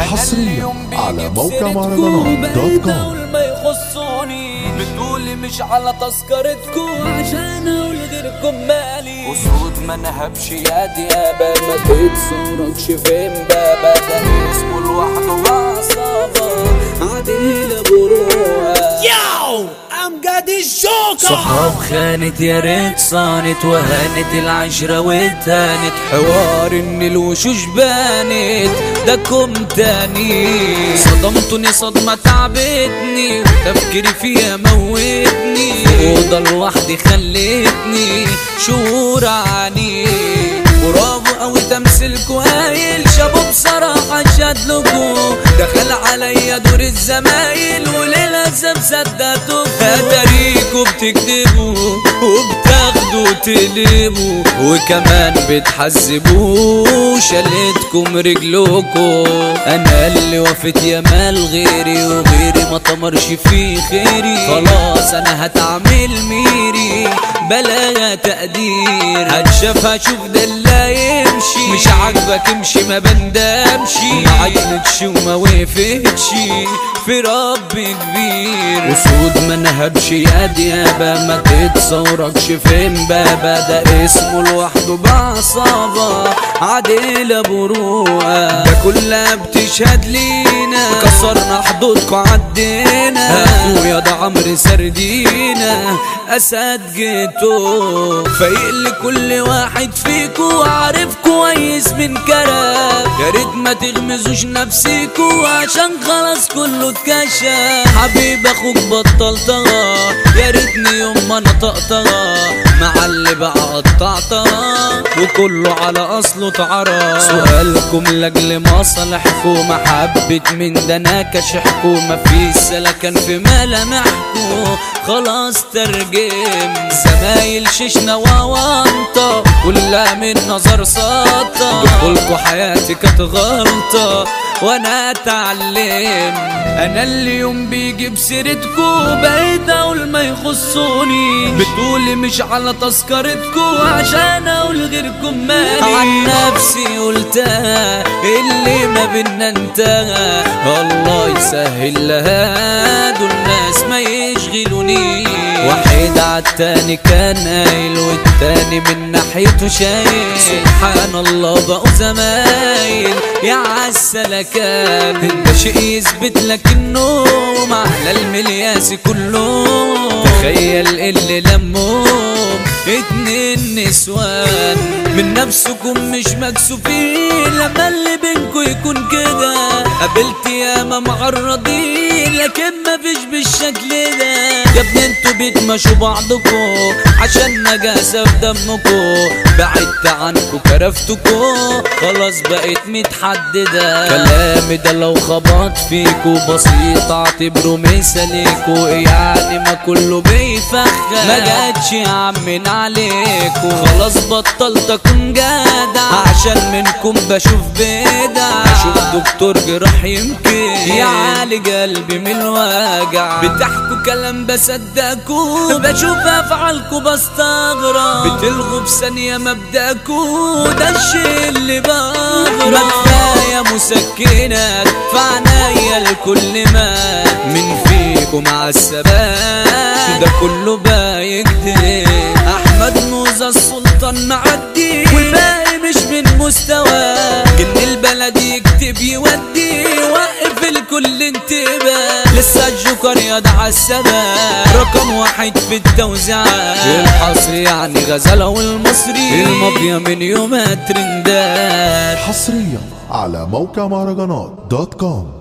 حصريا على موقع مهرجانات دوت كوم ما يخصوني بتقولي مش على تذكرتكم عشان اقول غيركم مالي وصوت ما نهبش يا ديابة ما تتصوركش فين بابا ده اسمه لوحده بعصابة عديل بروها Yo, أمجد الجوكر صحاب خانت يا ريت صانت وهانت العشرة واتهانت حوار ان الوشوش بانت ده كوم تاني صدمتني صدمة تعبتني وتفكيري فيها موتني أوضة لوحدي خلتني شهور عني برافو قوي تمثيلكوا هايل شابو بصراحة شادلكوا دخل عليا دور الزمايل وللأسف صدقتوا اتاريكوا بتكذبوا وبتاخدوا تقلبوا وكمان بتحذبوا شلتكم رجلكوا انا اللي وفيت يا مال غيري وغيري ما طمرش في خيري خلاص انا هتعمل ميري بلا تقدير هتشاف هشوف ده اللي يمشي مش عاجبك امشي ما بندمش ما عجنتش وما وقفتش في رب كبير وسود ما نهبش يا ديابة ما تتصوركش فين بابا ده اسمه لوحده بعصابة عديلة بروقة ده كلها بتشهد لينا كسرنا حدودكوا عدينا اخويا ده عمرو سردينا اسد جيتو فايق لكل واحد فيكو عارف كويس من كلام يا ريت ما تغمزوش نفسيكو عشان خلاص كله اتكشف حبيب اخوك بطل طغى يا ريتني يوم ما نطقتها مع اللي بقى قطعتها وكله على اصله اتعرف سؤالكم لاجل مصالحكم محبة من ده انا كشحكم مفيش سلكن في ملامحكم خلاص ترجم زمايل ششنا ووانطة كلها من نظر ساطة دخولكوا حياتي كانت غلطة وانا اتعلم انا اللي يوم بيجي بسيرتكو بقيت اقول ما يخصوني بتقولي مش على تذكرتكو عشان اقول غيركم مالي عن نفسي قلتها اللي ما بينا انتهى الله يسهل لها دول ناس ما يشغلوني واحد عالتاني كان قايل والتاني من ناحيته شايل سبحان الله بقوا زمايل يا عالسلكان ده شيء يثبت لك النوم على الملياس كله تخيل اللي لمهم اتنين نسوان من نفسكم مش مكسوفين لما اللي بينكوا يكون كده قابلت ياما معرضين لكن مفيش بالشكل ده يا ابني انتوا بتمشوا بعضكوا عشان نجاسة في دمكوا بعدت عنكوا كرفتكوا خلاص بقيت متحددة كلامي ده لو خبط فيكوا بسيط اعتبره مثاليكوا يعني ما كله بيفخر ما جاتش يا عمين عليكوا خلاص بطلت اكون جدع عشان منكم بشوف بدع اشوف دكتور جراح يمكن يعالج قلبي من الوجع بتحكوا كلام بصدقكوا بشوف افعالكوا بستغرب بتلغوا بثانية مبدأكوا ده الشيء اللي بغرب ما كفاية مسكنات في عينيا الكل مات من فيكم مع الثبات ده كله بقى يكذب احمد موزة السلطان معدي والباقي مش من مستوى جن البلد يكتب يودي وقف الكل انتباه لسه الجوكر يدعى السباب رقم واحد في التوزيعات الحصر يعني غزالة والمصري المافيا من يومها ترندات حصريا على موقع مهرجانات دوت كوم